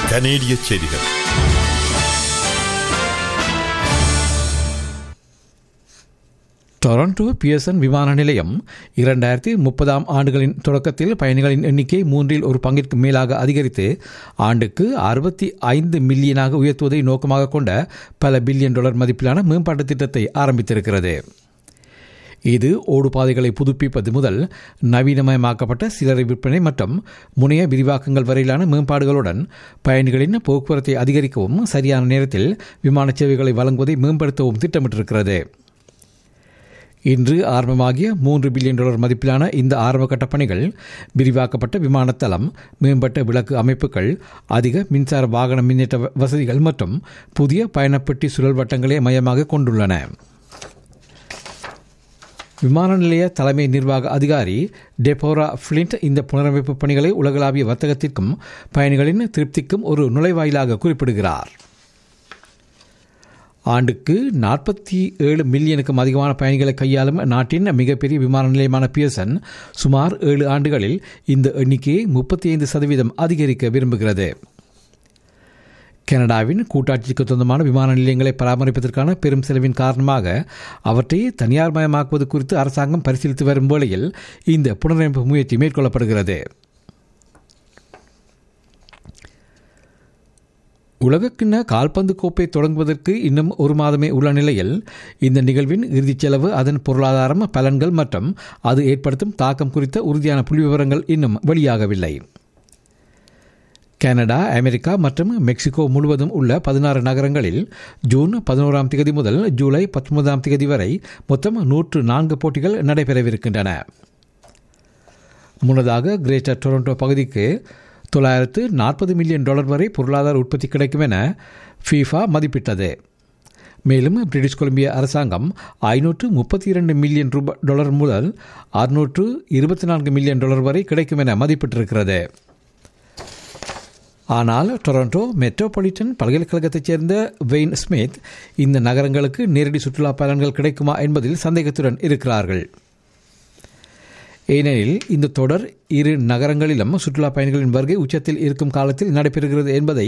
கனேடிய செய்திகள் Toronto Pearson விமான நிலையம் இரண்டாயிரத்தி முப்பதாம் ஆண்டுகளின் தொடக்கத்தில் பயணிகளின் எண்ணிக்கை மூன்றில் ஒரு பங்கிற்கு மேலாக அதிகரித்து ஆண்டுக்கு அறுபத்தி ஐந்து மில்லியனாக உயர்த்துவதை நோக்கமாக கொண்ட பல பில்லியன் டாலர் மதிப்பிலான மேம்பாட்டு திட்டத்தை ஆரம்பித்திருக்கிறது இது ஓடுபாதைகளை புதுப்பிப்பது முதல் நவீனமயமாக்கப்பட்ட சில்லறை விற்பனை மற்றும் முனைய விரிவாக்கங்கள் வரையிலான மேம்பாடுகளுடன் பயணிகளின் போக்குவரத்தை அதிகரிக்கவும் சரியான நேரத்தில் விமான சேவைகளை வழங்குவதை மேம்படுத்தவும் திட்டமிட்டிருக்கிறது இன்று ஆரம்பமாகிய மூன்று பில்லியன் டாலர் மதிப்பிலான இந்த ஆரம்பகட்ட பணிகள் விரிவாக்கப்பட்ட விமானத்தளம் மேம்பட்ட விளக்கு அமைப்புகள் அதிக மின்சார வாகன மின்னேற்ற வசதிகள் மற்றும் புதிய பயணப்பெட்டி சுழல் வட்டங்களை மையமாக கொண்டுள்ளன விமான நிலைய தலைமை நிர்வாக அதிகாரி டெபோரா ஃபிளிண்ட் இந்த புனரமைப்பு பணிகளை உலகளாவிய வர்த்தகத்திற்கும் பயணிகளின் திருப்திக்கும் ஒரு நுழைவாயிலாக குறிப்பிடுகிறார் ஆண்டுக்கு நாற்பத்தி ஏழு மில்லியனுக்கும் அதிகமான பயணிகளை கையாளும் நாட்டின் மிகப்பெரிய விமான நிலையமான பியர்சன் சுமார் ஏழு ஆண்டுகளில் இந்த எண்ணிக்கையை முப்பத்தி ஐந்து சதவீதம் அதிகரிக்க விரும்புகிறது கனடாவின் கூட்டாட்சிக்கு சொந்தமான விமான நிலையங்களை பராமரிப்பதற்கான பெரும் செலவின் காரணமாக அவற்றை தனியார் மயமாக்குவது குறித்து அரசாங்கம் பரிசீலித்து வரும் வேளையில் இந்த புனரமைப்பு முயற்சி மேற்கொள்ளப்படுகிறது உலகக்கிண்ண கால்பந்து கோப்பை தொடங்குவதற்கு இன்னும் ஒரு மாதமே உள்ள நிலையில் இந்த நிகழ்வின் இறுதிச் செலவு அதன் பொருளாதாரம் பலன்கள் மற்றும் அது ஏற்படுத்தும் தாக்கம் குறித்த உறுதியான புள்ளிவிவரங்கள் இன்னும் வெளியாகவில்லை கனடா அமெரிக்கா மற்றும் மெக்சிகோ முழுவதும் உள்ள பதினாறு நகரங்களில் ஜூன் பதினோராம் தேதி முதல் ஜூலை பத்தொன்பதாம் தேதி வரை மொத்தம் நூற்று நான்கு போட்டிகள் நடைபெறவிருக்கின்றன முன்னதாக கிரேட்டர் டொரண்டோ பகுதிக்கு தொள்ளாயிரத்து நாற்பது மில்லியன் டாலர் வரை பொருளாதார உற்பத்தி கிடைக்கும் என ஃபீஃபா மதிப்பிட்டது மேலும் பிரிட்டிஷ் கொலம்பிய அரசாங்கம் ஐநூற்று முப்பத்தி இரண்டு மில்லியன் ரூபாய் டாலர் முதல் அறுநூற்று இருபத்தி நான்கு மில்லியன் டாலர் வரை கிடைக்கும் என மதிப்பிட்டிருக்கிறது ஆனால் டொரண்டோ மெட்ரோபாலிட்டன் பல்கலைக்கழகத்தைச் சேர்ந்த வெயின் ஸ்மித் இந்த நகரங்களுக்கு நேரடி சுற்றுலா பலன்கள் கிடைக்குமா என்பதில் சந்தேகத்துடன் இருக்கிறார்கள் ஏனெனில் இந்த தொடர் இரு நகரங்களிலும் சுற்றுலா பயணிகளின் வருகை உச்சத்தில் இருக்கும் காலத்தில் நடைபெறுகிறது என்பதை